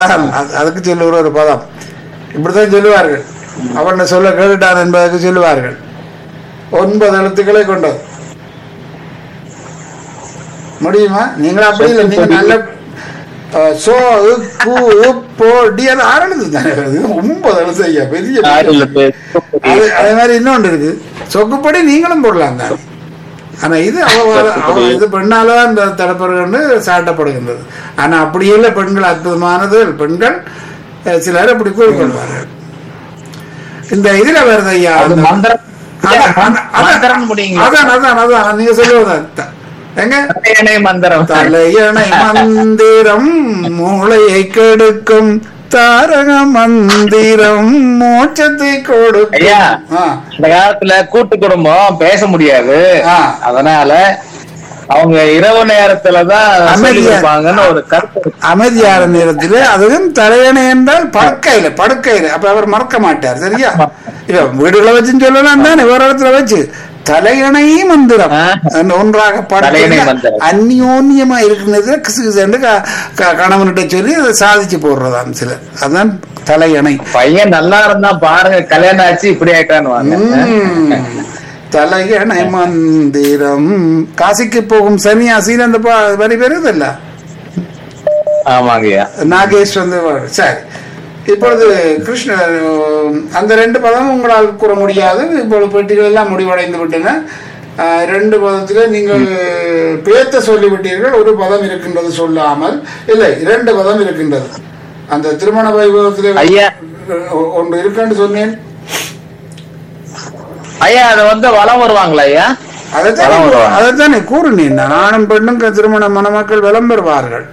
அது- அதுக்கு சொல்லுகிற ஒரு பதம் இப்படித்தான் சொல்லுவார்கள் அவனை சொல்ல கேட்டுட்டான் என்பதற்கு சொல்லுவார்கள் ஒன்பது எழுத்துக்களை கொண்டது முடியுமா நீங்களும் அப்படி இல்லை நீங்க நல்ல அஹ், சோ உ, கு உ, போ டி அது ஆறு எழுத்து தானே வருது ஒன்பது எழுத்து ஐயா பெரிய ஆறுல பேர் அது அதே மாதிரி இன்னொன்று இருக்கு சொக்குப்படி நீங்களும் போடலாம் தான் ஆனா இது அவ அவ இது பெண்ணால அந்த தடப்படுகிறது சாட்டப்படுகின்றது ஆனா அப்படி இல்லை பெண்கள் அற்புதமானது பெண்கள் அஹ், சிலர் அப்படி கூறிக்கொள்வார்கள் இந்த இதுல வருது ஐயா அது அந்த- மந்திரம் அதான், அதான், அதான், மந்திரம் முடியுங்க அதான் அதான் அதான் நீங்க சொல்லுவது எங்க தலையணை மந்திரம் தலையணை மந்திரம் மூளையை கெடுக்கும் தாரக மந்திரம் மோட்சத்தை கொடுக்கும் ஐயா ஆ, இந்த காலத்துல கூட்டு குடும்பம் பேச முடியாது ஆ. அதனால அவங்க இரவு நேரத்துலதான் சொல்லி அமைதியா- கொடுப்பாங்கன்னு ஒரு கருத்து இருக்கு. அமைதியான நேரத்தில் அதுவும் தலையணை என்றால் படுக்கையில படுக்கையில அப்ப அவர் மறக்க மாட்டார் சரியா இல்ல வீடுகளை வச்சுன்னு சொல்லலாம் தானே வேற இடத்துல வச்சு தலையணை மந்திரம் ஆ. அந்த ஒன்றாக தலையணை படுக்க மந்திரம். அந்யோன்யமா இருக்கிறது கிசு கிசுன்னு க- க- கணவன்கிட்ட சொல்லி அதை சாதிச்சு போடுறதாம் சிலர் அதான் தலையணை பையன் நல்லா இருந்தா பாருங்க கல்யாணம் ஆச்சு இப்படி ஆயிட்டான்னு வாங்க ம். தலையணை மந்திரம் காசிக்கு போகும் சன்னியாசின்னு அந்த பா- வரி பெறுதில்ல ஆமாங்கய்யா நாகேஷ் வந்து வ- சரி இப்பொழுது கிருஷ்ண அந்த ரெண்டு பதமும் உங்களால் கூற முடியாது இப்பொழுது பெட்டிகள் எல்லாம் முடிவடைந்து விட்டன ஆஹ், ரெண்டு பதத்திலே நீங்கள் பேத்த சொல்லிவிட்டீர்கள் ஒரு பதம் இருக்கின்றது சொல்லாமல் இல்லை இரண்டு பதம் இருக்கின்றது அந்த திருமண வைபவத்திலே ஐயா. ஒ- ஒன்று இருக்குன்னு சொன்னேன் ஐயா அது வந்து வளம் வருவாங்களா ஐயா அதைத்தானே வளம் கூ- வருவாங்க. அதைத்தானே கூறினேன் நான். ஆணும் பெண்ணும் க- திருமண மணமக்கள் விளம் பெறுவார்கள்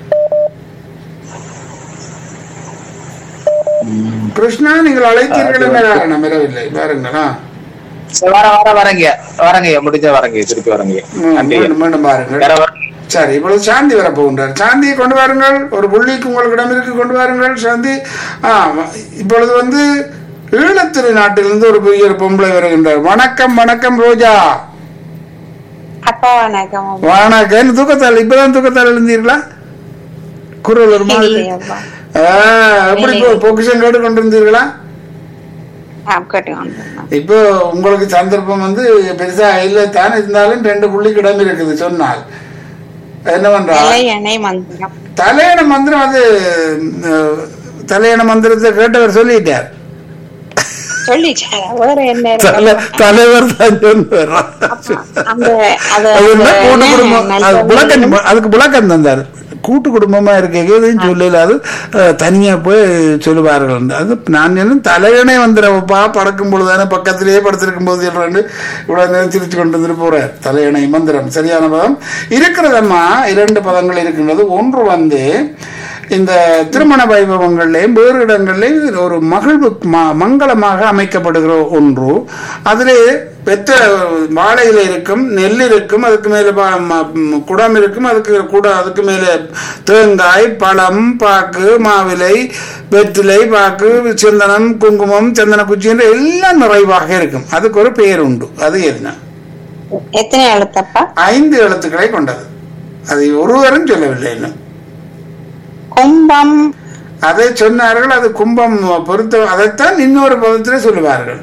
கிருஷ்ணா நீங்கள் அழைத்தீர்கள் என்ன காரணம் வரவில்லை பாருங்களா சரி, வர வர வரங்க வரங்கய்யா முடிஞ்ச வரங்க திருப்பி வரங்க நன்றிங்க மீண்டும் மீண்டும் பாருங்கள் வேற வர- சரி இப்பொழுது சாந்தி வரப்போகின்றார் சாந்தியை கொண்டு வாருங்கள் ஒரு புள்ளிக்கு உங்களிடம் இருக்கு கொண்டு வாருங்கள் சாந்தி ஆ இப்பொழுது வந்து ஈழத்திரு நாட்டிலிருந்து ஒரு பெரிய ஒரு பொம்பளை வருகின்றார் வணக்கம் வணக்கம் ரோஜா அப்பா வணக்கம் அப்பா. வணக்கம் தூக்கத்தாள் இப்பதான் தூக்கத்தாள் எழுந்தீர்களா குரல் ஒரு மாதிரி இல்லையப்பா. ஆ, எப்படி பொ- பொக்கிஷம் கேட்டு கொண்டிருந்தீர்களா ஆ, கேட்டுக்கொண்டிருந்தேன். இப்போ உங்களுக்கு சந்தர்ப்பம் வந்து பெருசா இல்ல தான் இருந்தாலும் ரெண்டு புள்ளிக்கு இடம் இருக்குது சொன்னால் என்ன பண்றா இலை எண்ணெய் மந்திரம் தலையண மந்திரம் அது அஹ், தலையண மந்திரத்தை கேட்டவர் சொல்லிட்டார் சொல்லிச்சாரா வேற என்ன இருக்கு? தலை- தலைவர் தான் சொல்லுவார் அந்த அது அது என்ன அந்த கூட்டு என்ன குடும்பம் நல்ல அது விளக்கம் அதுக்கு விளக்கம் தந்தார் கூட்டு குடும்பமா இருக்க எதையும் சொல்லல அது அஹ், தனியா போய் சொல்லுவார்கள் அது நான் என்ன தலையணை வந்துடுறப்பா படக்கும் பொழுதானே பக்கத்திலேயே படுத்திருக்கும் போது சொல்றேன் இவ்வளவு நேரம் சிரிச்சு கொண்டு வந்துட்டு போறார் தலையணை மந்திரம் சரியான பதம் இருக்கிறதம்மா இரண்டு பதங்கள் இருக்கின்றது ஒன்று வந்து இந்த திருமண வைபவங்கள்லையும் வேறு இடங்கள்லையும் ஒரு மகிழ்வு ம- மங்களமாக அமைக்கப்படுகிற ஒன்று அதிலே பெற்ற வாழையில இருக்கும் நெல் இருக்கும் அதுக்கு மேல ப- ம- ம், குடம் இருக்கும் அதுக்கு கூட அதுக்கு மேல தேங்காய் பழம் பாக்கு மாவிலை வெற்றிலை பாக்கு சந்தனம் குங்குமம் சந்தன குச்சி என்று எல்லாம் நிறைவாக இருக்கும் அதுக்கு ஒரு பெயர் உண்டு அது என்ன எத்தனை எழுத்தப்பா ஐந்து எழுத்துக்களை கொண்டது அதை ஒருவரும் சொல்லவில்லை இன்னும் கும்பம் அதை சொன்னார்கள் அது கும்பம் பொருத்த அதைத்தான் இன்னொரு பதத்திலே சொல்லுவார்கள்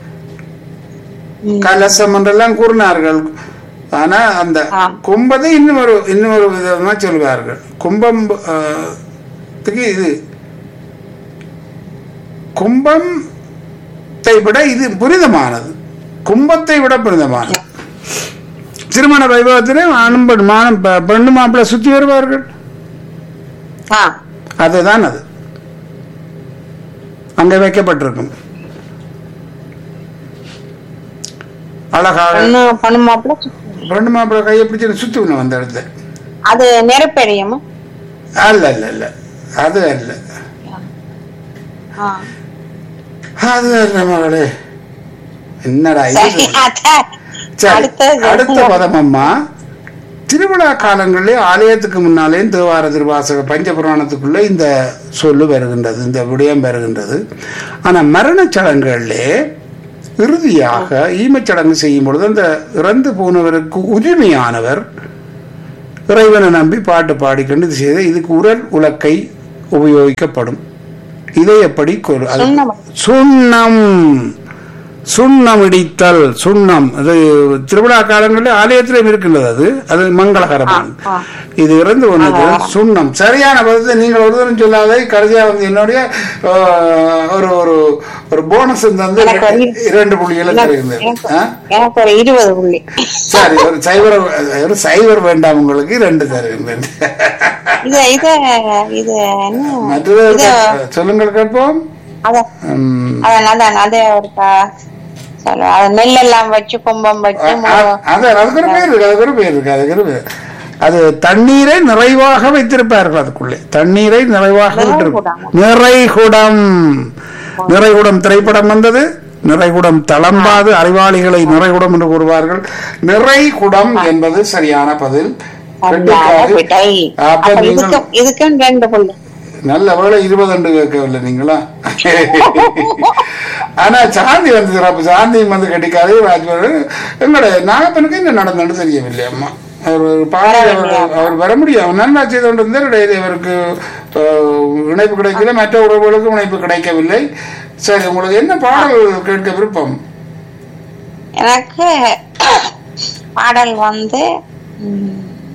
ம். கலசம் என்றெல்லாம் கூறினார்கள் ஆனா அந்த ஆ. கும்பத்தை இன்னொரு இன்னொரு விதமா சொல்லுவார்கள் கும்பம் ஆஹ், த்துக்கு இது கும்பத்தை விட இது புனிதமானது கும்பத்தை விட புனிதமானது திருமண வைபவத்திலே ஆணும் பெண் மானம் பெ- பெண்ணு மாப்பிள்ளை சுத்தி வருவார்கள் ஆ அதுதான் அது அங்க வைக்கப்பட்டிருக்கும் அழகாக பொண்ணு பொண்ணு மாப்பிள்ள ரெண்டு மாப்பிள்ளை கையை பிடிச்சு சுத்துக்கணும் அந்த இடத்துல அது நெருப்பெரியுமா அல்ல அல்ல அல்ல அது அல்ல ஆ. அது அல்ல மகளே என்னடா சரி இது அதான். சரி அடுத்தது அடுத்த பதம் அம்மா திருவிழா காலங்களிலே ஆலயத்துக்கு முன்னாலே தேவார திருவாசக பஞ்சபுராணத்துக்குள்ள இந்த சொல்லு வருகின்றது இந்த விடயம் வருகின்றது ஆனா மரணச் சடங்குகளிலே இறுதியாக ஈமச்சடங்கு செய்யும் பொழுது அந்த இறந்து போனவருக்கு உரிமையானவர் இறைவனை நம்பி பாட்டு பாடிக்கொண்டு இது செய்த இதுக்கு உரல் உலக்கை உபயோகிக்கப்படும் இதை எப்படி கூறு- அது- சுண்ணம். சுண்ணம் சுண்ணம் இடித்தல் சுண்ணம் அது திருவிழா காலங்களில் ஆலயத்திலும் இருக்கின்றது அது அது மங்களகரமானது ஆ, ஆ. இது இறந்து ஒன்றுக்கு சுண்ணம் சரியான பதிலத்தை நீங்கள் ஒரு தரம் சொல்லாத கடைசியா வந்து என்னுடைய ஆ, ஒரு ஒரு ஒரு போனஸ் தந்து எனக்கு ஒரு- இரண்டு புள்ளிகளை தருகின்றேன் எனக்கு ஆ? எனக்கு ஒரு இருபது புள்ளி சரி ஒரு சைவர் ஒரு சைவர் வேண்டாம் உங்களுக்கு ரெண்டு தருகின்றேன் இது இது இது என்ன மற்றது இது சொல்லுங்கள் கேட்போம் அத ம், அதான் அதான் அதே ஒரு க- சொல்ல அது நெல்லெல்லாம் வச்சு கும்பம் வச்சு அ- அ- அது அதுக்கு ஒரு பேர் இருக்கு அதுக்கு ஒரு பேர் இருக்கு அதுக்கு ஒரு பேர் அது தண்ணீரை நிறைவாக வைத்திருப்பார்கள் அதுக்குள்ளே தண்ணீரை நிறைவாக விட்டிருக்கும் நிறைகுடம் நிறைகுடம் திரைப்படம் வந்தது நிறைகுடம் தளம்பாது அறிவாளிகளை நிறைகுடம் என்று கூறுவார்கள் நிறைகுடம் என்பது சரியான பதில் சரியான விடை. அப்ப அப்ப நீங்கள் இதுக்கும் இதுக்கும் ரெண்டு புள்ளி நல்ல வேலை இருபது கேட்கவில்லை நீங்களா ஆனா சாந்தி வந்து சிறப்பு சாந்தியும் வந்து கட்டிக்காதே ராஜ்வர் எங்களோட நாகப்பனுக்கு என்ன நடந்தது தெரியவில்லை அம்மா அவர் ஒரு பாடல் அவர் அவர் வர முடியும் அவர் நல்லா செய்து கொண்டு இருந்தார் இடையிலே அவருக்கு அஹ், இணைப்பு கிடைக்கல மற்ற உறவுகளுக்கும் இணைப்பு கிடைக்கவில்லை சரி உங்களுக்கு என்ன பாடல் கேட்க விருப்பம் எனக்கு பாடல் வந்து ம்,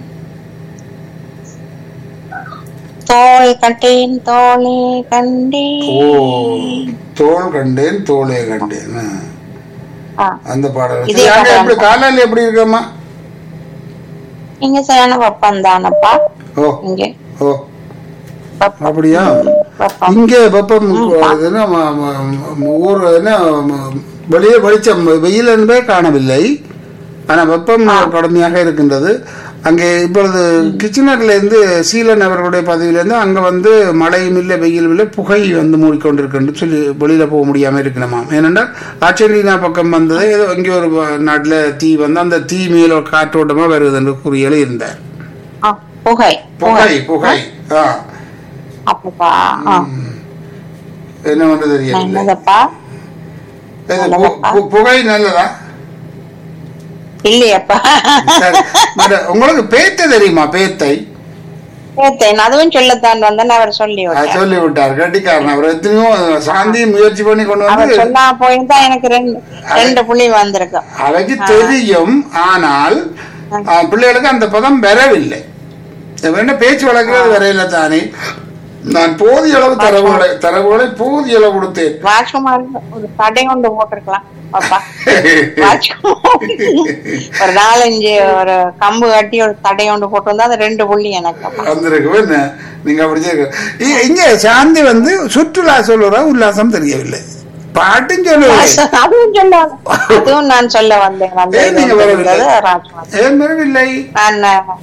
தோள் கண்டேன் தோளே ஓ கண்டேன் தோல் கண்டேன் தோளே கண்டேன் ஆ. ஆ, அந்த பாடல் இதே சரி, அங்க பாடல். எப்படி காலால எப்படி இருக்கம்மா நீங்க சரியான வெப்பம் தானப்பா ஓ இங்க ஓ வெப்பம். அப்படியா வெப்பம் இங்கே வெப்பம் அது என்ன ம- ம- ம- ஊர் என்ன ம- வெளியே வெளிச்சம் வெயில் என்பே காணவில்லை ஆனா வெப்பம் கடுமையாக இருக்கின்றது அங்கே இப்பொழுது கிச்சனர்ல இருந்து சீலன் அவர்களுடைய பதவியிலிருந்து அங்க வந்து மழையும் இல்லை வெயிலும் இல்லை புகை வந்து மூடிக்கொண்டிருக்குன்னு சொல்லி வெளியில போக முடியாம இருக்கணுமாம் ஏனென்றால் ஆர்ஜென்டினா பக்கம் வந்தது ஏதோ இங்கே ஒரு நாட்டுல தீ வந்து அந்த தீ மேல காற்றோட்டமா வருது என்று கூறியலே இருந்தார் ஆ, புகை புகை புகை ஆ அப்பப்பா ஆ, என்ன பண்ண தெரியவில்லை என்னதப்பா இது பு- பு- புகை நல்லதா இல்லையப்பா சரி மற்ற உங்களுக்கு பேத்தை தெரியுமா பேத்தை கேட்டேன் அதுவும் சொல்லத்தான் வந்தேன் அவர் சொல்லி அது விட்டார் சொல்லி விட்டார் கட்டிக்காரன் அவர் எத்தனையோ சாந்தி முயற்சி பண்ணி கொண்டு அவர் வந்து சொன்னா போயிருந்தா எனக்கு ரெண்டு ரெண்டு புள்ளி வந்திருக்கும் அவைக்கு தெரியும் ஆனால் ஆ, பிள்ளைகளுக்கு அந்த பதம் வரவில்லை என்ன பேச்சு வளர்க்கிறது வரையில தானே நான் போதிய அளவு தரவுகளை தரவுகளை போதிய அளவு கொடுத்தேன் ராஜ்குமார் ஒரு தடை கொண்டு போட்டிருக்கலாம் பாப்பா ராஜ்குமார் ஒரு நாலஞ்சு ஒரு கம்பு கட்டி ஒரு தடை கொண்டு போட்டிருந்தா அது ரெண்டு புள்ளி எனக்கு அப்பா. வந்திருக்கு என்ன நீங்க அப்படி செய்ய இ- இங்க சாந்தி வந்து சுற்றுலா சொல்லுறா உல்லாசம் தெரியவில்லை பாட்டும் சொல்லுவது அதுவும் சொல்ல அதுவும் நான் சொல்ல வந்தேன் அந்த ஏன் நீங்க இது வரவில்லை? இருந்தது ராஜ்குமார் ஏன் வரவில்லை நான்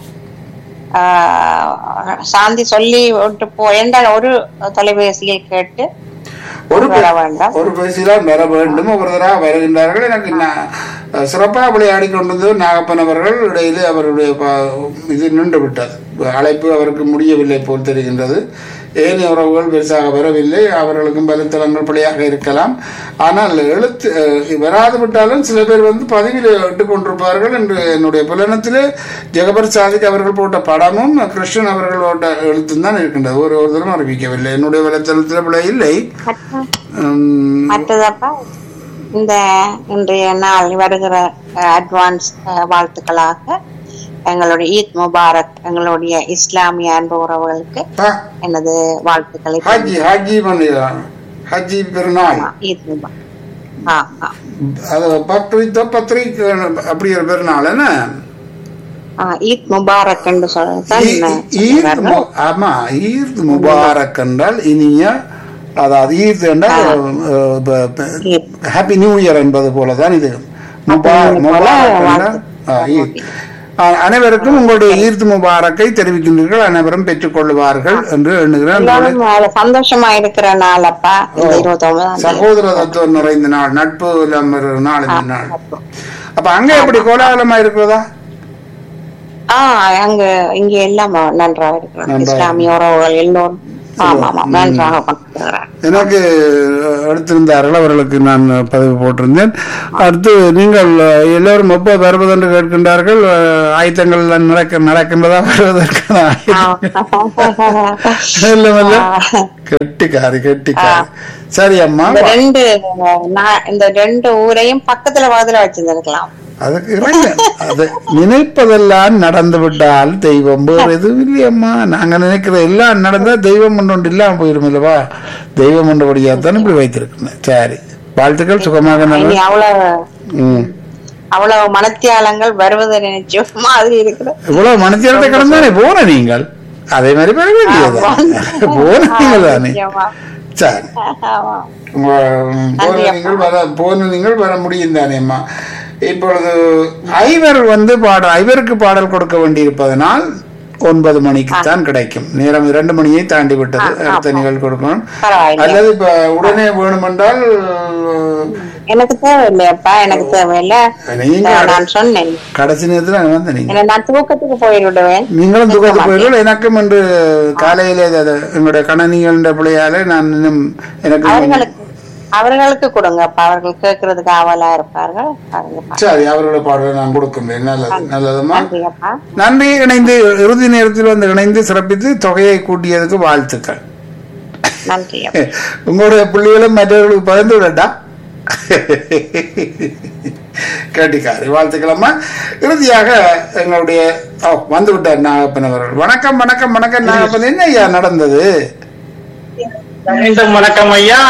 ஆஹ், சாந்தி சொல்லி விட்டு போ என்றால் ஒரு தொலைபேசியில் கேட்டு ஒரு வர பே- வேண்டாம். ஒரு பேசிதான் வர வேண்டும் ஒவ்வொருத்தராக வருகின்றார்கள் எனக்கு நான் சிறப்பாக விளையாடி கொண்டது நாகப்பன் அவர்கள் இடையிலே அவருடைய ப- இது நின்று விட்டது அழைப்பு அவருக்கு முடியவில்லை போல் தெரிகின்றது ஏனைய உறவுகள் பெருசாக வரவில்லை அவர்களுக்கும் பலத்தளங்கள் பிழையாக இருக்கலாம் ஆனால் எழுத்து அஹ், வராது விட்டாலும் சில பேர் வந்து பதிவில் இட்டு கொண்டிருப்பார்கள் என்று என்னுடைய புலனத்திலே ஜெகபர் சாதிக் அவர்கள் போட்ட படமும் கிருஷ்ணன் அவர்கள் போட்ட எழுத்தும் தான் இருக்கின்றது ஒரு ஒருத்தரும் அறிவிக்கவில்லை என்னுடைய வலைத்தளத்தில் பிழை இல்லை உம், மற்றதப்பா இந்த இன்றைய நாள் வருகிற அட்வான்ஸ் வாழ்த்துக்களாக எங்களுடைய ஈத் முபாரக் எங்களுடைய இஸ்லாமிய அன்பு உறவுகளுக்கு ஆ, எனது வாழ்த்துக்களை ஹாஜி ஹாஜி பண்ணிடலாம் ஹாஜி பெருநாள் ஈத் முபாரக் ஆ ஆ அது பக்ரீத்தோ பத்ரீக் அப்படி ஒரு பெருநாள் என்ன ஆ, ஈத் முபாரக் என்று சொல்ல ஈ- ஈத் மு- ஆமா ஈத் முபாரக் என்றால் இனிய அதாவது ஈத் என்றால் ஈத். ஹாப்பி நியூ இயர் என்பது போலதான் இது முபா- Happy New Year போல முபாரக் என்றால், வாழ்த்து. ஆ, ஈத். ஆ, அனைவருக்கும் உங்களுடைய ஈர்த்து முபாரக்கை தெரிவிக்கின்றீர்கள் அனைவரும் பெற்றுக் கொள்வார்கள் என்று எண்ணுகிறேன் எல்லாரும் அதுல சந்தோஷமா இருக்கிற நாள் அப்பா இந்த இருபத்தி ஒன்பதாம் தேதி சகோதர தத்துவம் நிறைந்த நாள் நட்பு இல்லாம இருக்கிற நாள் இந்த நாள் அப்ப அங்க எப்படி கோலாகலமா இருக்கிறதா ஆஹ் அங்க இங்க எல்லாம் நன்றாக இருக்கிறோம் நன்றாக இஸ்லாமிய உறவுகள் எல்லோரும் ஆமா ஆமா நன்றாக கொண்டிருக்கிறார் எனக்கு எடுத்திருந்தார்கள் அவர்களுக்கு நான் பதிவு போட்டிருந்தேன் அடுத்து நீங்கள் எல்லோரும் எப்போ வருவதென்று கேட்கின்றார்கள் ஆயத்தங்கள் எல்லாம் நடக்க நடக்கின்றதா வருவதற்கான ஆயத்தம் இல்ல இல்ல கெட்டிக்காரி கெட்டிக்காரி சரி அம்மா இந்த ரெண்டு நா- இந்த ரெண்டு ஊரையும் பக்கத்துல வாதில வச்சிருந்திருக்கலாம் அதுக்கு இறைவன் அது நினைப்பதெல்லாம் நடந்து விட்டால் தெய்வம் வேறு எதுவும் இல்லையம்மா நாங்க நினைக்கிற எல்லாம் நடந்தா தெய்வம் ஒன்று ஒன்று இல்லாம போயிரும் இல்லவா தெய்வம் ஒன்று தான் இப்படி வைத்திருக்கேன் சரி வாழ்த்துக்கள் சுகமாக இனி நல்ல அவ்வளவு ம் அவ்வளவு மனத்தியாலங்கள் வருவதை நினைச்சு மாதிரி இருக்குது இவ்வளவு மனத்தியத்தை கடந்தானே போன நீங்கள் அதே மாதிரி பெற வேண்டியது போன நீங்கள் தானே நிச்சயமா. சரி ஆமா. உங்க- போன நீங்கள் வர போன நீங்கள் வர முடியும் தானேம்மா இப்பொழுது ஐவர் வந்து பாட ஐவருக்கு பாடல் கொடுக்க வேண்டியிருப்பதனால் ஒன்பது மணிக்கு தான் கிடைக்கும் நேரம் இரண்டு மணியை தாண்டி விட்டது அடுத்த நிகழ்வு கொடுக்கணும் பரவாயில்லை அல்லது இப்ப உடனே வேணுமென்றால் எனக்கு தேவையில்லையப்பா எனக்கு தேவையில்லை நீங்க நான் சொன்னேன் கடைசி நேரத்துல வந்து நீங்க ஏன்னா நான் தூக்கத்துக்கு போய்விடுவேன் நீங்களும் துக்கத்து போயிடும் எனக்கும் இன்று காலையிலே அது எங்களுடைய கணனிகள் பிள்ளையால நான் இன்னும் எனக்கு அவர்களுக்கு அவர்களுக்கு கொடுங்கப்பா அவர்கள் கேட்கறதுக்கு ஆவலா இருப்பார்கள் பாருங்கப்பா சரி அவர்களுடைய பாடலை நான் கொடுக்கின்றேன் நல்லது நல்லதுமா நன்றியப்பா நன்றி இணைந்து இறுதி நேரத்தில் வந்து இணைந்து சிறப்பித்து தொகையை கூட்டியதுக்கு வாழ்த்துக்கள் நன்றியப்பா உங்களுடைய பிள்ளைகளும் மற்றவர்களுக்கு பகிர்ந்து விடட்டா கேட்டிக்காரி வாழ்த்துக்களம்மா இறுதியாக எங்களுடைய ஓ வந்து விட்டார் நாகப்பன் அவர்கள் வணக்கம் வணக்கம் வணக்கம் நாகப்பன் என்ன ஐயா நடந்தது மீண்டும் வணக்கம் ஐயா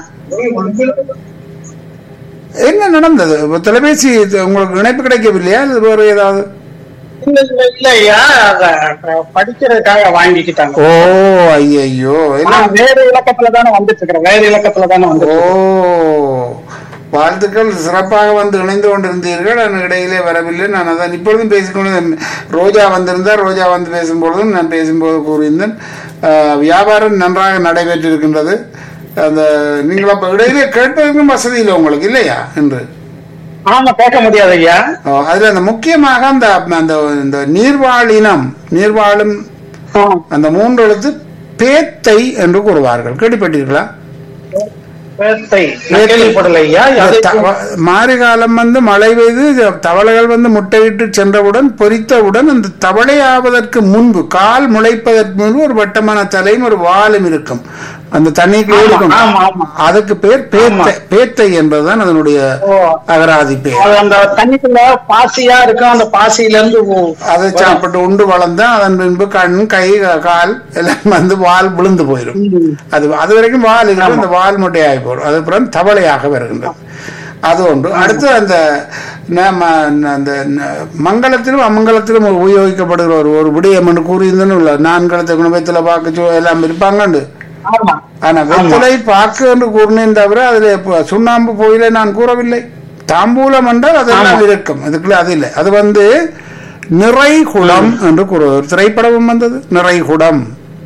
என்ன நடந்தது தொலைபேசி உங்களுக்கு இணைப்பு கிடைக்கவில்லையா அல்லது வேறு ஏதாவது இல்ல இல்ல இல்ல ஐயா அத படிக்கிறதுக்காக வாங்கிக்கிட்டாங்க ஓ ஐயையோ என்ன நான் வேற இலக்கத்துல தானே வந்துட்டு இருக்கிறேன் வேற இலக்கத்துல தானே வந்து ஓ வாழ்த்துக்கள் சிறப்பாக வந்து இணைந்து கொண்டிருந்தீர்கள் ஆனால் இடையிலே வரவில்லை நான் அதான் இப்பொழுதும் பேசிக்கொண்டு ரோஜா வந்திருந்தார் ரோஜா வந்து பேசும்பொழுதும் நான் பேசும்போது கூறியிருந்தேன் ஆஹ், வியாபாரம் நன்றாக நடைபெற்றிருக்கின்றது அந்த நீங்கள் அப்ப இடையிலே கேட்பதற்கும் வசதி இல்லை உங்களுக்கு இல்லையா என்று ஆமா கேட்க முடியாது ஐயா ஓ, அதுல அந்த முக்கியமாக அந்த அந்த இந்த நீர்வாழினம் நீர்வாழும் ஆ, அந்த மூன்று எழுத்து பேத்தை என்று கூறுவார்கள் கேள்விப்பட்டீர்களா பேத்தை. நான் கேள்விப்படல ஐயா அது தவ- மாரி காலம் வந்து மழை பெய்து இது தவளைகள் வந்து முட்டையிட்டு சென்றவுடன் பொரித்தவுடன் அந்த தவளை ஆவதற்கு முன்பு கால் முளைப்பதற்கு முன்பு ஒரு வட்டமான தலையும் ஒரு வாலும் இருக்கும் அந்த தண்ணிக்குள்ள ஆமா, இருக்கும் ஆமா, ஆமா. அதுக்கு பேர் பேத்தை பேத்தை என்பதுதான் அதனுடைய ஓ. அகராதி பேர் அது அந்த தண்ணிக்குள்ள பாசியா இருக்கும் அந்த பாசியில இருந்து ஓ- அதை சாப்பிட்டு உண்டு வளர்ந்தா அதன் பின்பு கண் கை கால் எல்லாம் வந்து வால் விழுந்து போயிடும் அது அது வரைக்கும் வால் இருக்கும் அந்த வால் முட்டையாகி போடும் அதுக்கப்புறம் தவளையாக வருகின்றது அது ஒன்று அடுத்து அந்த நம்ம அந்த ந- மங்களத்திலும் அமங்கலத்திலும் உபயோகிக்கப்படுகிற ஒரு ஒரு விடயம் என்று கூறியிருந்தேன்னு இல்லை நான்கலத்தை குணபத்துல பார்க்க எல்லாம் இருப்பாங்கண்டு ஆமா ஆனா வெத்தலை பாக்கு என்று கூறினேன் தவிர அதுல இப்ப சுண்ணாம்பு போயில நான் கூறவில்லை தாம்பூலம் என்றால் அதெல்லாம் இருக்கும் அதுக்குள்ள அது இல்லை அது வந்து நிறைகுடம் என்று கூறுவது ஒரு திரைப்படமும் வந்தது நிறைகுடம்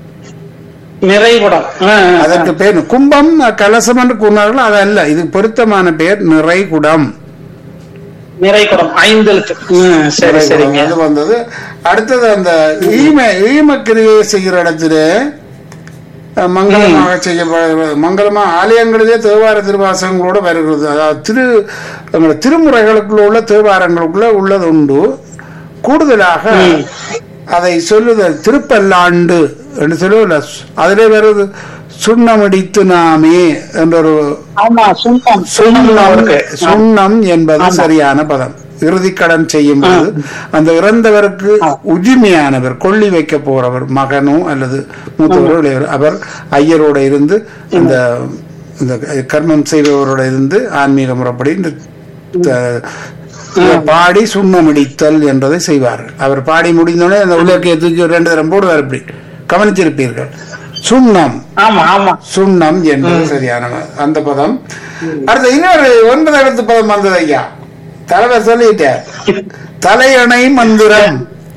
நிறைகுடம் ஆ, ஆ, ஆ. அதற்கு பேர் கும்பம் கலசம் என்று கூறினார்கள் அது அல்ல இது பொருத்தமான பெயர் நிறைகுடம் நிறைகுடம் ஐந்து எழுத்து ம், சரி நிறைகுடம். சரிங்க அது வந்தது அடுத்தது அந்த ஈம ஈமக்கிரியை செய்கிற இடத்துல அஹ், மங்களமாக செய்யப்படுகிறது மங்களமா ஆலயங்களிலே தேவார திருவாசகங்களோடு வருகிறது அதாவது திரு எங்களோட திருமுறைகளுக்குள்ள உள்ள தேவாரங்களுக்குள்ள உள்ளது உண்டு கூடுதலாக அதை சொல்லுதல் திருப்பல்லாண்டு என்று சொல்லுவதில்ல அதிலே வருது சுண்ணமடித்து நாமே என்ற ஒரு ஆமா சுண்ணம் சுண்ணம் இருக்கு. சுண்ணம் என்பது சரியான பதம் இறுதிக்கடன் செய்யும் போது அந்த இறந்தவருக்கு உரிமையானவர் கொள்ளி வைக்க போறவர் மகனோ அல்லது மூத்தவரோ இளையவர் அவர் ஐயரோட இருந்து அந்த இந்த கர்மம் செய்பவரோட இருந்து ஆன்மீக முறைப்படி இந்த த- பாடி சுண்ணமிடித்தல் என்பதை செய்வார்கள் அவர் பாடி முடிந்தோடனே அந்த உலகை தூக்கி ரெண்டு தரம் போடுவார் இப்படி கவனித்திருப்பீர்கள் சுண்ணம் ஆமா ஆமா சுண்ணம் என்பது சரியான அந்த பதம் அடுத்து இன்னொரு ஒன்பது எழுத்து பதம் வந்தது ஐயா தலைவர் சொல்லிட்டார் தலையணை மந்திரம்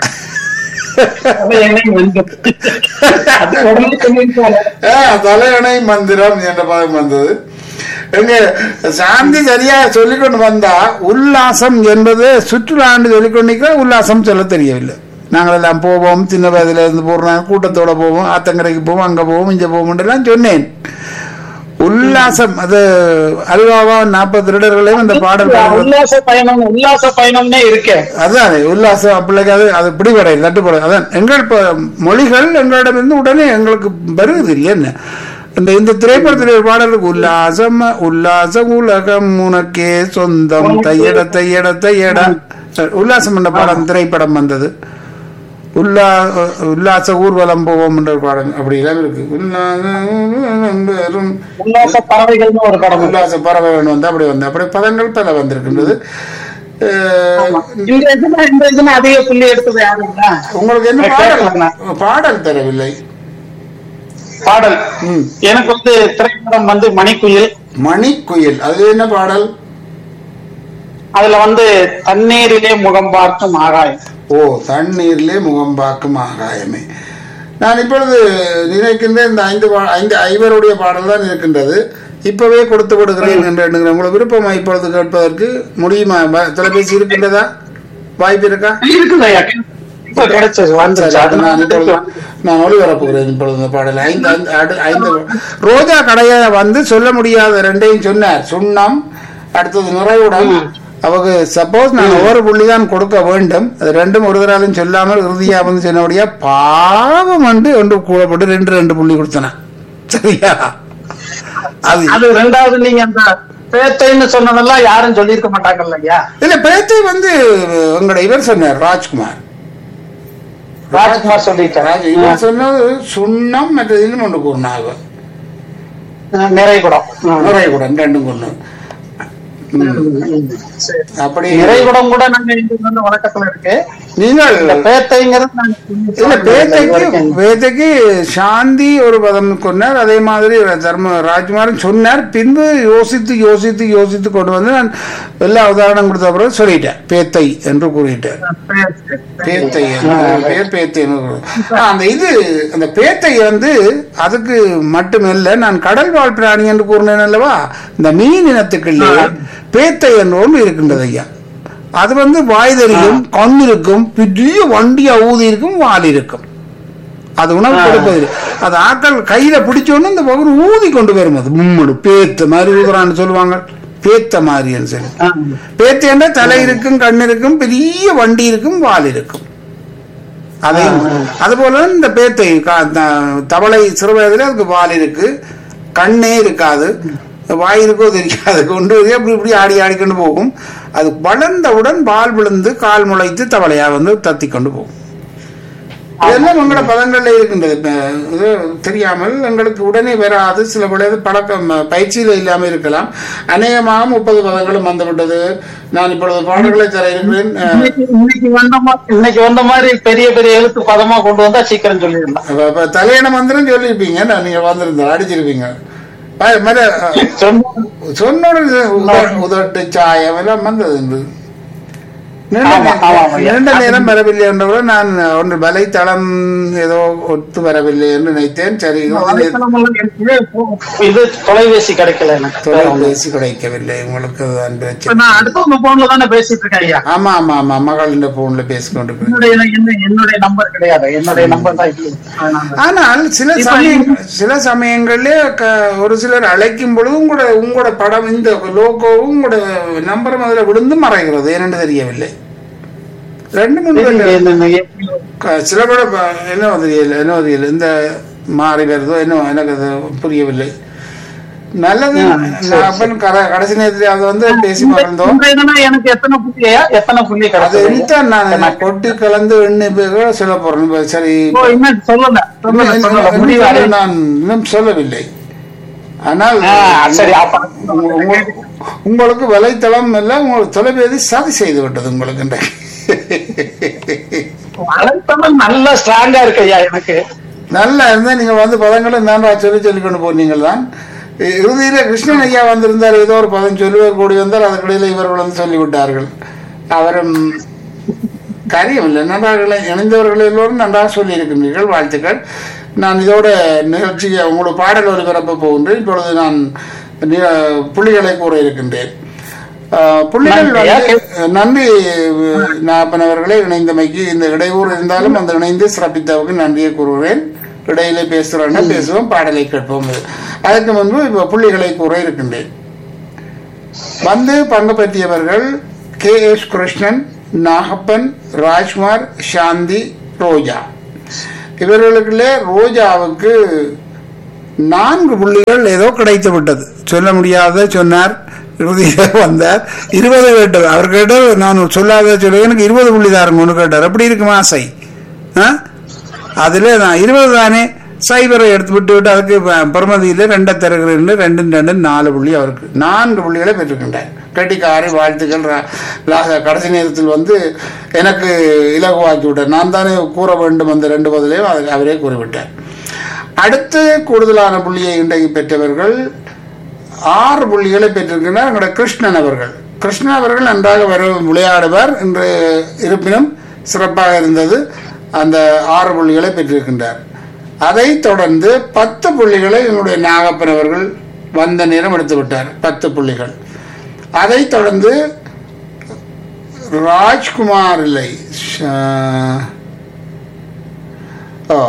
அது என்னை வந்து அது உடனே சொல்லிருக்காரு. ஆ, தலையணை மந்திரம் என்ற பதம் வந்தது எங்க சாந்தி சரியா சொல்லிக்கொண்டு வந்தா உல்லாசம் என்பது சுற்றுலாண்டு சொல்லிக்கொண்டிருக்கிற உல்லாசம் சொல்ல தெரியவில்லை நாங்கள் எல்லாம் போவோம் சின்ன வயதுல இருந்து போடுறோம் கூட்டத்தோட போவோம் ஆத்தங்கரைக்கு போவோம் அங்க போவோம் இங்க போவோம் எல்லாம் சொன்னேன் உல்லாசம் அது அல்வாவா நாற்பது திருடர்களையும் அந்த பாடல் பாடுவது. உல்லாச பயணம் உல்லாச பயணம்னே இருக்கே அதான் உல்லாசம் அப்படிக்கு அது அது பிடிபடை தட்டுப்படை அதான் எங்கள் இப்ப மொழிகள் எங்களிடமிருந்து உடனே எங்களுக்கு வருது இல்லையா என்ன இந்த இந்த திரைப்படத்தில் ஒரு பாடல் இருக்கு உல்லாசம் உல்லாசம் உலகம் உனக்கே சொந்தம் தையட தையட தையட உல்லாசம் என்ற படம் திரைப்படம் வந்தது உல்லா உல்லாச ஊர்வலம் போவோம் என்ற ஒரு பாடம் அப்படி எல்லாம் இருக்கு உல்லாசம் பெரும் உல்லாச பறவைகள்னு ஒரு படம் இருக்கு. உல்லாச பறவை வேணும் வந்து அப்படி வந்து அப்படி பதங்கள் பல வந்திருக்கின்றது அஹ், இந்த இதுல இந்த இதுல அதிக புள்ளி எடுத்தது யாருங்களா உங்களுக்கு என்ன கேட்கலாமா? பாடல் பாடல் தரவில்லை பாடல் ம். எனக்கு வந்து திரைப்படம் வந்து மணிக்குயில் மணிக்குயில் அது என்ன பாடல் அதுல வந்து தண்ணீரிலே முகம் பார்க்கும் ஆகாயம் ஓ தண்ணீரிலே முகம் பார்க்கும் ஆகாயமே நான் இப்பொழுது நினைக்கின்ற இந்த ஐந்து பா- ஐந்து ஐவருடைய பாடல் தான் இருக்கின்றது இப்பவே கொடுத்து கொடுக்கிறேன் என்று எண்ணுகிறேன் உங்களுக்கு விருப்பமா இப்பொழுது கேட்பதற்கு முடியுமா வ- தொலைபேசி இருக்கின்றதா வாய்ப்பு இருக்கா இருக்குது ஐயா இப்ப கிடைச்சது சரி, வந்துருச்சு அது நான் இப்பொழுது நான் ஒளிபரப்புகிறேன் இப்பொழுது இந்த பாடல் ஐந்து ஐந்து அடு- ஐந்து ரோஜா கடையை வந்து சொல்ல முடியாத ரெண்டையும் சொன்னார் சுண்ணம் அடுத்தது நிறைவுடன் அவங்க சப்போஸ் நான் ஒவ்வொரு புள்ளி தான் கொடுக்க வேண்டும் அது ரெண்டும் ஒரு தராலும் சொல்லாமல் இறுதியா வந்து சொன்னபடியா பாவம் வந்து ஒன்று கூடப்பட்டு ரெண்டு ரெண்டு புள்ளி கொடுத்தன சரியா அது அது ரெண்டாவது நீங்க அந்த பேட்டைன்னு சொன்னதெல்லாம் யாரும் சொல்லியிருக்க மாட்டாங்கல்ல ஐயா இல்ல பேச்சை வந்து உங்களோட இவர் சொன்னார் ராஜ்குமார் ராஜ்குமார் சொல்லிட்டாரு ராஜ் இவர் சொன்னது சுண்ணம் மற்றது இன்னும் ஒன்று கூறினாங்க நிறைகுடம் ம். நிறைகுடன் ரெண்டும் கொண்டு சரி. அப்படி நிறைகுடம் கூட நாங்க இங்க வந்து வழக்கத்துல இருக்கு நீங்கள் இந்த பேட்டைங்கிறது நாங்க இல்ல பேத்தைக்கு வரைக்கும். பேத்தைக்கு சாந்தி ஒரு பதம் கொண்டார் அதே மாதிரி தர்ம ராஜ்குமாரன் சொன்னார் பின்பு யோசித்து யோசித்து யோசித்து கொண்டு வந்து நான் எல்லா உதாரணம் கொடுத்த பிறகு சொல்லிட்டேன் பேத்தை என்று கூறிட்டேன் பேத்தை என்று- பேர் பேத்தை என்று கூறு. ஆ, அந்த இது அந்த பேத்தை வந்து அதுக்கு மட்டுமல்ல நான் கடல் வாழ் பிராணி என்று கூறினேன் அல்லவா இந்த மீன் இனத்துக்குள்ளே பேத்தை என்று ஒன்று இருக்கின்றது ஐயா அது வந்து வாய் தெரியும் கண் இருக்கும் பெரிய வண்டியா ஊதி இருக்கும் வால் இருக்கும் அது உணவு கொடுப்பது அது ஆட்கள் கையில பிடிச்சோன்னு இந்த பகுதி ஊதி கொண்டு வரும் அது மும்மடு பேத்த மாதிரி ஊதுறான்னு சொல்லுவாங்க பேத்த மாதிரின்னு சொல்லி ஆ. பேத்து என்ற தலை இருக்கும் கண் இருக்கும் பெரிய வண்டி இருக்கும் வால் இருக்கும் அதையும் அதுபோல இந்த பேத்தை கா- த- தவளை சிறு வயதுல அதுக்கு வால் இருக்கு கண்ணே இருக்காது வாய் இருக்கோ தெரியாது கொண்டு வந்து அப்படி இப்படி ஆடி ஆடிக்கொண்டு போகும் அது வளர்ந்தவுடன் பால் விழுந்து கால் முளைத்து தவளையா வந்து தத்தி கொண்டு போகும் இதெல்லாம் எங்களோட பதங்கள்ல இருக்கின்றது இப்ப இது தெரியாமல் எங்களுக்கு உடனே வராது சில விளைவு பழக்கம் பயிற்சியில இல்லாம இருக்கலாம் அநேகமாக முப்பது பதங்களும் வந்துவிட்டது நான் இப்பொழுது பாடல்களை தர இருக்கிறேன் அஹ், இன்னைக்கு இன்னைக்கு வந்த மாதிரி இன்னைக்கு வந்த மாதிரி பெரிய பெரிய எழுத்து பதமா கொண்டு வந்தா சீக்கிரம் சொல்லிடலாம் அப்ப- அப்ப தலையண மந்திரம் சொல்லியிருப்பீங்க நான் நீங்க வந்திருந்தா அடிச்சிருப்பீங்க ப- மற்ற, அஹ், சொன்ன சொன்னோட உத- உதட்டு சாயம் எல்லாம் வந்தது என்று. நீண்ட ஆமா, நே- ஆமா, ஐயா. நீண்ட நேரம் வரவில்லை என்றவுடன் நான் ஒன்று வலைத்தளம் ஏதோ ஒத்து வரவில்லை என்று நினைத்தேன் சரி இறுதி நேர- வலைத்தளமெல்லாம் எனக்கு இது தொலைபேசி கிடைக்கல எனக்கு தொலைபேசி கிடைக்கவில்லை உங்களுக்கு தான் இப்ப பிரச்சனை நான் அடுத்தவங்க போன்ல தானே பேசிட்டு இருக்கேன் ஐயா ஆமா ஆமா ஆமா மகளின் போன்ல பேசிக்கொண்டிருக்கிறேன் என்னுடைய என்ன- என்னுடைய நம்பர் கிடையாது என்னுடைய நம்பர் தான் இது அதனால. ஆனால் சில இப்ப சமயம் சில சமயங்கள்ல க- ஒரு சிலர் அழைக்கும் பொழுது உங்களோட உங்களோட படம் இந்த லோகோவும் உங்களோட நம்பரும் அதுல விழுந்து மறைகிறது ஏனென்று தெரியவில்லை ரெண்டு மூணு பேர் இந்த- இந்த- இந்த- க- சில பேர் ப- என்ன தெரியல என்ன தெரியல இந்த மாறி வருதோ என்ன எனக்கு அது புரியவில்லை நல்லது நான் அப்பன் கர- கடைசி நேரத்தில் அது வந்து பேசி மறந்தோம் இந்த இதுனா எனக்கு எத்தனை புள்ளி ஐயா எத்தனை புள்ளி அது கிடைச்சது இனித்தான் நான் கொட்டி கலந்து எண்ணெய் பேர் சொல்ல போறேன் இப்ப சரி ஓ, இன்னும் சொல்லல சொல்லல, இன்னும் சொல்லல. இன்னும் முடிவு இன்னும் அடையல. நான் இன்னும் சொல்லவில்லை ஆனால் ஆ, சரி அப்ப உங்க- உங்க- உங்களுக்கு வலைத்தளம் எல்லாம் உங்களுக்கு தொலைபேசி சதி செய்து விட்டது உங்களுக்கு இன்றைக்கு. வலைத்தளம் நல்ல ஸ்ட்ராங்கா இருக்கு ஐயா எனக்கு நல்லா இருந்தா நீங்க வந்து பதங்களை நான் சொல்லி சொல்லி கொண்டு போனீங்கள் தான் இறுதியில கிருஷ்ணன் ஐயா வந்திருந்தார் ஏதோ ஒரு பதம் சொல்லுவார் கூடி வந்தார் அதுக்கிடையில இவர்கள் வந்து சொல்லிவிட்டார்கள் அவரும் காரியம் இல்லை நன்றாக இணைந்தவர்கள் எல்லோரும் நன்றாக சொல்லி இருக்கின்றீர்கள் வாழ்த்துக்கள் நான் இதோட நிகழ்ச்சியை உங்களோட பாடல் ஒலிபரப்ப போகின்றேன் இப்பொழுது நான் நி- புள்ளிகளை கூற இருக்கின்றேன் ஆஹ், புள்ளிகள் நன்றியா? வந்து நன்றி நாப்பன் அவர்களே இணைந்தமைக்கு இந்த இடையூறு இருந்தாலும் அந்த இணைந்து சிறப்பித்தவருக்கு நன்றியை கூறுகிறேன் இடையிலே பேசுறோம்னா பேசுவோம் பாடலை கேட்போம் அதற்கு முன்பு இப்போ புள்ளிகளை கூற இருக்கின்றேன் வந்து பங்கு பெற்றியவர்கள் கே எஸ் கிருஷ்ணன் நாகப்பன் ராஜ்குமார் சாந்தி ரோஜா இவர்களுக்குள்ளே ரோஜாவுக்கு நான்கு புள்ளிகள் ஏதோ கிடைத்து விட்டது சொல்ல முடியாத சொன்னார் இறுதியில் வந்தார் இருபது கேட்டது அவர் கேட்டார் நான் சொல்லாத சொல்ல எனக்கு இருபது புள்ளி தாருங்க ஒன்று கேட்டார் அப்படி இருக்குமா ஆசை ஆ அதில் நான் இருபது தானே சைபரை எடுத்து விட்டு விட்டு அதுக்கு ப- பிரமதியில் ரெண்டை தருகிறேன் ரெண்டு ரெண்டு நாலு புள்ளி அவருக்கு நான்கு புள்ளிகளை பெற்றிருக்கின்றார் கட்டிக்காரி வாழ்த்துக்கள் ரா- லா- கடைசி நேரத்தில் வந்து எனக்கு இலகுவாக்கி விட்டார் நான் தானே கூற வேண்டும் அந்த ரெண்டு பதிலையும் அது அவரே கூறிவிட்டார் அடுத்து கூடுதலான புள்ளியை இன்றைக்கு பெற்றவர்கள் ஆறு புள்ளிகளை பெற்றிருக்கிறார் எங்களுடைய கிருஷ்ணன் அவர்கள் கிருஷ்ணன் அவர்கள் நன்றாக வர விளையாடுவார் என்று இருப்பினும் சிறப்பாக இருந்தது அந்த ஆறு புள்ளிகளை பெற்றிருக்கின்றார் அதைத் தொடர்ந்து பத்து புள்ளிகளை எங்களுடைய நாகப்பன் அவர்கள் வந்த நேரம் எடுத்து விட்டார் பத்து புள்ளிகள் அதைத் தொடர்ந்து ராஜ்குமார் இல்லை ஷா- ஓ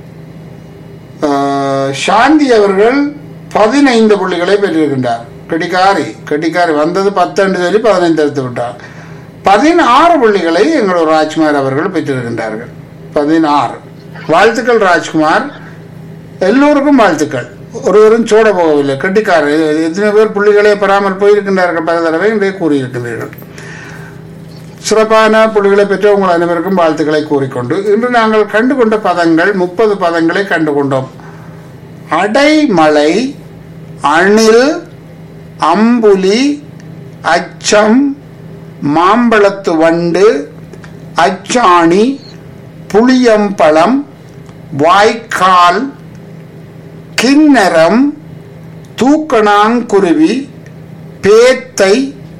ஆஹ் சாந்தி அவர்கள் பதினைந்து புள்ளிகளை பெற்றிருக்கின்றார் கெட்டிக்காரி கெட்டிக்காரி வந்தது பத்தெண்டு சொல்லி பதினைந்து எடுத்து விட்டார் பதினாறு புள்ளிகளை எங்களோட ராஜ்குமார் அவர்கள் பெற்றிருக்கின்றார்கள் பதினாறு வாழ்த்துக்கள் ராஜ்குமார் எல்லோருக்கும் வாழ்த்துக்கள் ஒருவரும் சோட போகவில்லை கெட்டிக்காரர் எத்தனை பேர் புள்ளிகளை பெறாமல் போயிருக்கின்றார்கள் பல தடவை இன்றைய கூறியிருக்கின்றீர்கள் சிறப்பான புள்ளிகளை பெற்ற உங்கள் அனைவருக்கும் வாழ்த்துக்களை கூறிக்கொண்டு இன்று நாங்கள் கண்டுகொண்ட பதங்கள் முப்பது பதங்களை கண்டுகொண்டோம் அடைமலை அணில் அம்புலி அச்சம் மாம்பழத்து வண்டு அச்சாணி புளியம்பழம் வாய்க்கால் கிண்ணரம் தூக்கணாங்குருவி பேத்தை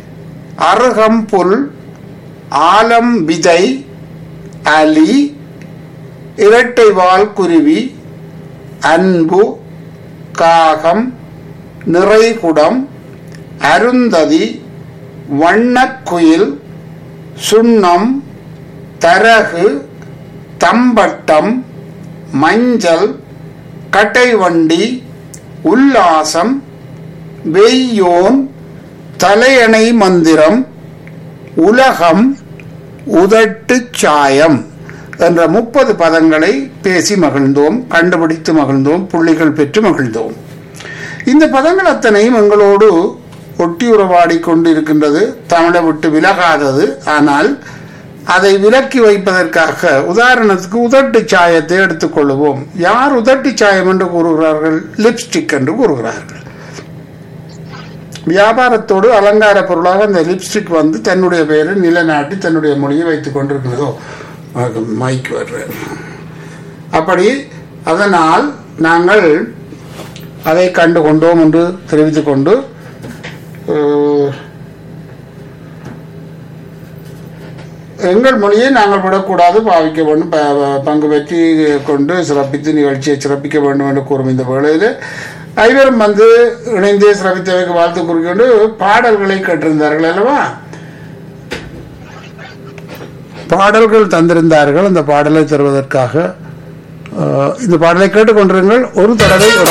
அருகம்புல் ஆலம் விதை அலி இரட்டைவால் குருவி அன்பு காகம் நிறைகுடம் அருந்ததி வண்ணக்குயில் சுண்ணம் தரகு தம்பட்டம் மஞ்சள் கட்டைவண்டி உல்லாசம் வெய்யோன் தலையணை மந்திரம் உலகம் உதட்டுச் சாயம் என்ற முப்பது பதங்களை பேசி மகிழ்ந்தோம் கண்டுபிடித்து மகிழ்ந்தோம் புள்ளிகள் பெற்று மகிழ்ந்தோம் இந்த பதங்கள் அத்தனையும் எங்களோடு ஒட்டி உறவாடி கொண்டு இருக்கின்றது தமிழை விட்டு விலகாதது ஆனால் அதை விலக்கி வைப்பதற்காக உதாரணத்துக்கு உதட்டு சாயத்தை எடுத்துக்கொள்வோம் யார் உதட்டு சாயம் என்று கூறுகிறார்கள் லிப்ஸ்டிக் என்று கூறுகிறார்கள் வியாபாரத்தோடு அலங்கார பொருளாக அந்த லிப்ஸ்டிக் வந்து தன்னுடைய பெயரை நிலைநாட்டி தன்னுடைய மொழியை வைத்துக் கொண்டிருக்கிறதோ மைக் வர்ற அப்படி அதனால் நாங்கள் அதை கண்டு கொண்டோம் என்று தெரிவித்துக் கொண்டு அஹ், எங்கள் மொழியை நாங்கள் விடக்கூடாது பாவிக்க வேண்டும் ப- ப- பங்கு பெற்றி கொண்டு சிறப்பித்து நிகழ்ச்சியை சிறப்பிக்க வேண்டும் என்று கூறும் இந்த வேளையில் ஐவரும் வந்து இணைந்து சிறப்பித்தவைக்கு வாழ்த்து கூறிக்கொண்டு பாடல்களை கேட்டிருந்தார்கள் அல்லவா பாடல்கள் தந்திருந்தார்கள் அந்த பாடலை தருவதற்காக அஹ், இந்த பாடலை கேட்டுக்கொண்டிருங்கள் ஒரு தடவை ஒரு